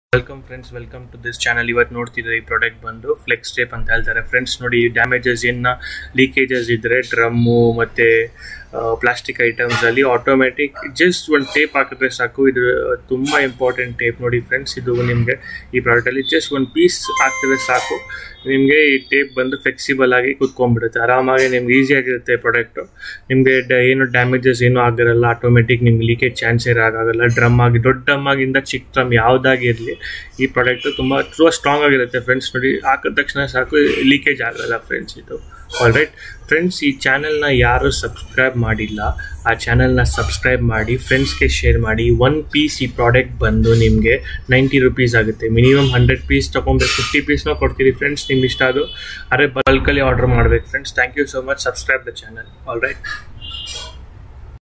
welcome friends welcome to this channel ಇವತ್ತು ನೋಡ್ತಿದ್ರೆ ಈ ಪ್ರಾಡಕ್ಟ್ ಬಂದು ಫ್ಲೆಕ್ಸ್ ಟೇಪ್ ಅಂತ ಹೇಳ್ತಾರೆ ಫ್ರೆಂಡ್ಸ್ ನೋಡಿ ಡ್ಯಾಮೇಜಸ್ ಏನ ಲೀಕೇಜಸ್ ಇದ್ರೆ ಡ್ರಮ್ಮು ಮತ್ತೆ ಪ್ಲಾಸ್ಟಿಕ್ ಐಟಮ್ಸ್ ಅಲ್ಲಿ ಆಟೋಮೆಟಿಕ್ ಜಸ್ಟ್ ಒಂದು ಟೇಪ್ ಹಾಕಿದ್ರೆ ಸಾಕು ಇದು ತುಂಬಾ ಇಂಪಾರ್ಟೆಂಟ್ ಟೇಪ್ ನೋಡಿ ಫ್ರೆಂಡ್ಸ್ ಇದು ನಿಮಗೆ ಈ ಪ್ರಾಡಕ್ಟ್ ಅಲ್ಲಿ ಜಸ್ಟ್ ಒಂದು ಪೀಸ್ ಹಾಕಿದ್ರೆ ಸಾಕು ನಿಮಗೆ ಈ ಟೇಪ್ ಬಂದು ಫ್ಲೆಕ್ಸಿಬಲ್ ಆಗಿ ಕುತ್ಕೊಂಡ್ಬಿಡುತ್ತೆ ಆರಾಮಾಗಿ ನಿಮ್ಗೆ ಈಸಿಯಾಗಿರುತ್ತೆ ಪ್ರಾಡಕ್ಟು ನಿಮಗೆ ಏನು ಡ್ಯಾಮೇಜಸ್ ಏನೂ ಆಗಿರಲ್ಲ ಆಟೋಮೆಟಿಕ್ ನಿಮ್ಗೆ ಲೀಕೇಜ್ ಚಾನ್ಸ್ ಇರೋಕ್ಕಾಗಲ್ಲ ಡ್ರಮ್ ಆಗಿ ದೊಡ್ಡ ಡ್ರಮ್ ಆಗಿಂದ ಚಿಕ್ಕ ಡ್ರಮ್ ಯಾವುದಾಗಿರಲಿ ಈ ಪ್ರಾಡಕ್ಟು ತುಂಬ ತುಂಬ ಸ್ಟ್ರಾಂಗ್ ಆಗಿರುತ್ತೆ ಫ್ರೆಂಡ್ಸ್ ನೋಡಿ ಹಾಕಿದ ತಕ್ಷಣ ಸಾಕು ಲೀಕೇಜ್ ಆಗಲ್ಲ ಫ್ರೆಂಡ್ಸ್ ಇದು ಆಲ್ ರೈಟ್ ಫ್ರೆಂಡ್ಸ್ ಈ ಚಾನಲ್ನ ಯಾರು ಸಬ್ಸ್ಕ್ರೈಬ್ ಮಾಡಿಲ್ಲ ಆ ಚಾನಲ್ನ ಸಬ್ಸ್ಕ್ರೈಬ್ ಮಾಡಿ ಫ್ರೆಂಡ್ಸ್ಗೆ ಶೇರ್ ಮಾಡಿ ಒನ್ ಪೀಸ್ ಈ ಪ್ರಾಡಕ್ಟ್ ಬಂದು ನಿಮಗೆ ನೈಂಟಿ ರುಪೀಸ್ ಆಗುತ್ತೆ ಮಿನಿಮಮ್ ಹಂಡ್ರೆಡ್ ಪೀಸ್ ತೊಗೊಂಬೇಕು ಫಿಫ್ಟಿ ಪೀಸ್ನ ಕೊಡ್ತೀರಿ ಫ್ರೆಂಡ್ಸ್ ನಿಮ್ಗೆ ಇಷ್ಟ ಅದು ಅರೆ ಬಲ್ಕಲ್ಲಿ ಆರ್ಡರ್ ಮಾಡ್ಬೇಕು friends thank you so much subscribe the channel all right